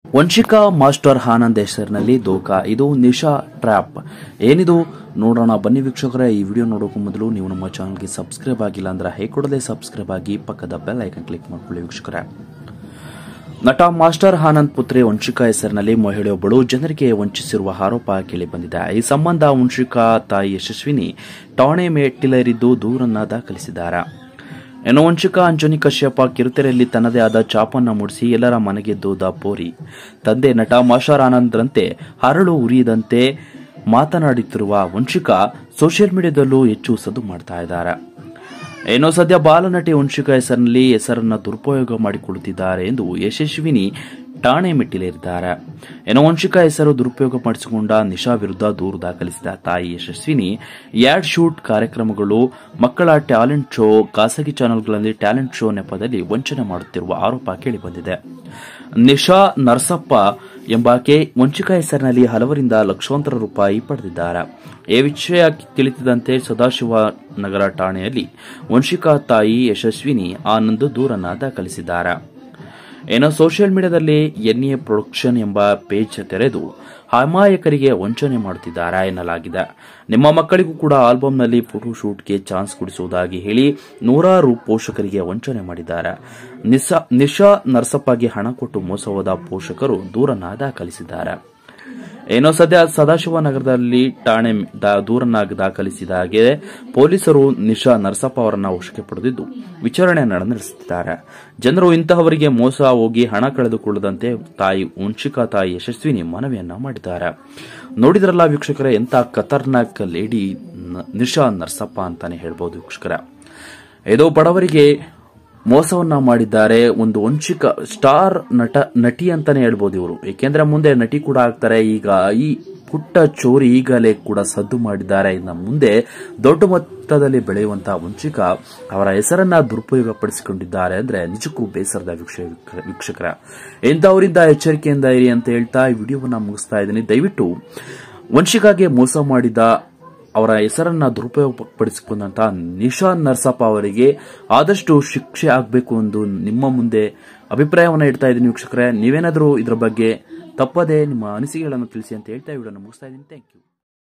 Vanshika master Anand ಹೆಸರಿನಲ್ಲಿ ದೋಖಾ ಇದು Nisha trap ಏನಿದು ನೋಡೋಣ ಬನ್ನಿ ವೀಕ್ಷಕರೇ ಈ ವಿಡಿಯೋ ನೋಡೋಕೆ ಮೊದಲು ನೀವು ನಮ್ಮ ಚಾನಲ್ಗೆ ಸಬ್ಸ್ಕ್ರೈಬ್ ಆಗಿಲ್ಲ ಅಂದ್ರೆ ಹೇಗೆ ಕೂಡಲೇ ಸಬ್ಸ್ಕ್ರೈಬ್ ಆಗಿ ಪಕ್ಕದ ಬೆಲ್ ಐಕನ್ ಕ್ಲಿಕ್ ಮಾಡ್ಕೊಳ್ಳಿ ವೀಕ್ಷಕರೇ ನಟ ಮಾಸ್ಟರ್ ಆನಂದ್ ಪುತ್ರಿ ವಂಶಿಕಾ ಹೆಸರಿನಲ್ಲಿ ಮಹಿಳೆಯೊಬ್ಬಳು ಜನರಿಗೆ ವಂಚಿಸಿರುವ ಆರೋಪ ಕೇಳಿಬಂದಿದೆ ಈ ಸಂಬಂಧ ವಂಶಿಕಾ ತಾಯಿ ಯಶಸ್ವಿನಿ ಠಾಣೆ ಮೆಟ್ಟಿಲೇರಿದ್ದು ದೂರನ್ನ ದಾಖಲಿಸಿದ್ದಾರೆ ಇನ್ನು ವಂಶಿಕಾ ಅಂಜನಿ ಕಶ್ಯಪ ಕಿರುತೆರೆಯಲ್ಲಿ ತನ್ನದೇ ಆದ ಚಾಪನ್ನ ಮೂಡಿಸಿ ಎಲ್ಲರ ಮನೆಗೆದ್ದೋದ ಪೋರಿ ತಂದೆ ನಟ ಮಾಸ್ಟರ್ ಆನಂದ್ರಂತೆ ಹರಳು ಉರಿಯದಂತೆ ಮಾತನಾಡುತ್ತಿರುವ ವಂಶಿಕಾ ಸೋಷಿಯಲ್ ಮೀಡಿಯಾದಲ್ಲೂ ಹೆಚ್ಚು ಸದ್ದು ಮಾಡ್ತಾ ಇದ್ದಾರೆ ಏನೋ ಸದ್ಯ ಬಾಲನಟಿ ವಂಶಿಕಾ ಹೆಸರಿನಲ್ಲಿ ಹೆಸರನ್ನ ದುರುಪಯೋಗ ಮಾಡಿಕೊಳ್ಳುತ್ತಿದ್ದಾರೆ ಎಂದು ಯಶಸ್ವಿನಿ ಠಾಣೆ ಮೆಟ್ಟಿಲೇರಿದ್ದಾರೆ ಏನೋ ವಂಶಿಕಾ ಹೆಸರು ದುರುಪಯೋಗ ಮಾಡಿಸಿಕೊಂಡ ನಿಶಾ ವಿರುದ್ಧ ದೂರು ದಾಖಲಿಸಿದ ತಾಯಿ ಯಶಸ್ವಿನಿ ಯಾಡ್ ಶೂಟ್ ಕಾರ್ಯಕ್ರಮಗಳು ಮಕ್ಕಳ ಟ್ಯಾಲೆಂಟ್ ಶೋ ಖಾಸಗಿ ಚಾನೆಲ್ಗಳಲ್ಲಿ ಟ್ಯಾಲೆಂಟ್ ಶೋ ನೆಪದಲ್ಲಿ ವಂಚನೆ ಮಾಡುತ್ತಿರುವ ಆರೋಪ ಕೇಳಿಬಂದಿದೆ ನಿಶಾ ನರಸಪ್ಪ ಎಂಬಾಕೆ ವಂಚಿಕಾ ಹೆಸರಿನಲ್ಲಿ ಹಲವರಿಂದ ಲಕ್ಷಾಂತರ ರೂಪಾಯಿ ಪಡೆದಿದ್ದಾರೆ ಈ ವಿಷಯ ತಿಳಿಸಿದಂತೆ ಸದಾಶಿವನಗರ ಠಾಣೆಯಲ್ಲಿ ವಂಶಿಕಾ ತಾಯಿ ಯಶಸ್ವಿನಿ ಆನಂದ್ ದೂರನ್ನ ದಾಖಲಿಸಿದ್ದಾರೆ ಏನೋ ಸೋಷಿಯಲ್ ಮೀಡಿಯಾದಲ್ಲಿ ಎನ್ಎ ಪ್ರೊಡಕ್ಷನ್ ಎಂಬ ಪೇಜ್ ತೆರೆದು ಅಮಾಯಕರಿಗೆ ವಂಚನೆ ಮಾಡುತ್ತಿದ್ದಾರೆ ಎನ್ನಲಾಗಿದೆ ನಿಮ್ಮ ಮಕ್ಕಳಿಗೂ ಕೂಡ ಆಲ್ಬಂನಲ್ಲಿ ಫೋಟೋ ಶೂಟ್ಗೆ ಚಾನ್ಸ್ ಕೊಡಿಸುವುದಾಗಿ ಹೇಳಿ ನೂರಾರು ಪೋಷಕರಿಗೆ ವಂಚನೆ ಮಾಡಿದ್ದಾರೆ ನಿಶಾ ನಿಶಾ ನರಸಪ್ಪಗೆ ಹಣ ಕೊಟ್ಟು ಮೋಸ ಹೋದ ಪೋಷಕರು ದೂರನ್ನ ದಾಖಲಿಸಿದ್ದಾರೆ ಏನೋ ಸದ್ಯ ಸದಾಶಿವನಗರದಲ್ಲಿ ಠಾಣೆ ದಾ- ದೂರನ್ನ ದಾಖಲಿಸಿದ ಹಾಗೆ ಪೊಲೀಸರು ನಿಶಾ ನರಸಪ್ಪ ಅವರನ್ನ ವಶಕ್ಕೆ ಪಡೆದಿದ್ದು ವಿಚಾರಣೆ ನಡೆಸುತ್ತಿದ್ದಾರೆ ಜನರು ಇಂತಹವರಿಗೆ ಮೋಸ ಹೋಗಿ ಹಣ ಕಳೆದುಕೊಳ್ಳದಂತೆ ತಾಯಿ ವಂಶಿಕಾ ತಾಯಿ ಯಶಸ್ವಿನಿ ಮನವಿಯನ್ನ ಮಾಡಿದ್ದಾರೆ ನೋಡಿದ್ರಲ್ಲ ವೀಕ್ಷಕರೇ ಎಂತ ಖತರ್ನಾಕ್ ಲೇಡಿ ನ- ನಿಶಾ ನರಸಪ್ಪ ಅಂತಾನೆ ಹೇಳ್ಬೋದು ವೀಕ್ಷಕರ ಇದು ಬಡವರಿಗೆ ಮೋಸವನ್ನ ಮಾಡಿದ್ದಾರೆ ಒಂದು ವಂಚಿಕ ಸ್ಟಾರ್ ನಟ ನಟಿ ಅಂತಾನೆ ಹೇಳ್ಬೋದು ಇವರು ಏಕೆಂದ್ರೆ ಮುಂದೆ ನಟಿ ಕೂಡ ಆಗ್ತಾರೆ ಈಗ ಈ ಪುಟ್ಟ ಚೋರಿ ಈಗಲೇ ಕೂಡ ಸದ್ದು ಮಾಡಿದ್ದಾರೆ ಇನ್ನು ಮುಂದೆ ದೊಡ್ಡ ಮೊತ್ತದಲ್ಲಿ ಬೆಳೆಯುವಂತಹ ವಂಚಿಕ ಅವರ ಹೆಸರನ್ನ ದುರುಪಯೋಗ ಪಡಿಸಿಕೊಂಡಿದ್ದಾರೆ ಅಂದ್ರೆ ನಿಜಕ್ಕೂ ಬೇಸರದ ವೀಕ್ಷ- ವೀಕ್ಷಕರ ಇಂಥವರಿಂದ ಎಚ್ಚರಿಕೆಯಿಂದ ಇರಿ ಅಂತ ಹೇಳ್ತಾ ಈ ವಿಡಿಯೋವನ್ನ ಮುಗಿಸ್ತಾ ಇದ್ದೀನಿ ದಯವಿಟ್ಟು ವಂಶಿಕಾಗೆ ಮೋಸ ಮಾಡಿದ ಅವರ ಹೆಸರನ್ನ ದುರುಪಯೋಗಪಡಿಸಿಕೊಂಡಂತ ನಿಶಾನ್ ನರ್ಸಪ್ಪ ಅವರಿಗೆ ಆದಷ್ಟು ಶಿಕ್ಷೆ ಆಗಬೇಕು ಎಂದು ನಿಮ್ಮ ಮುಂದೆ ಅಭಿಪ್ರಾಯವನ್ನು ಇಡ್ತಾ ಇದ್ದೀನಿ ವೀಕ್ಷಕರೇ ನೀವೇನಾದರೂ ಇದರ ಬಗ್ಗೆ ತಪ್ಪದೆ ನಿಮ್ಮ ಅನಿಸಿಕೆಗಳನ್ನು ತಿಳಿಸಿ ಅಂತ ಹೇಳ್ತಾ ವಿಡಿಯೋನ ಮುಗಿಸ್ತಾ ಇದ್ದೀನಿ ಥ್ಯಾಂಕ್ ಯು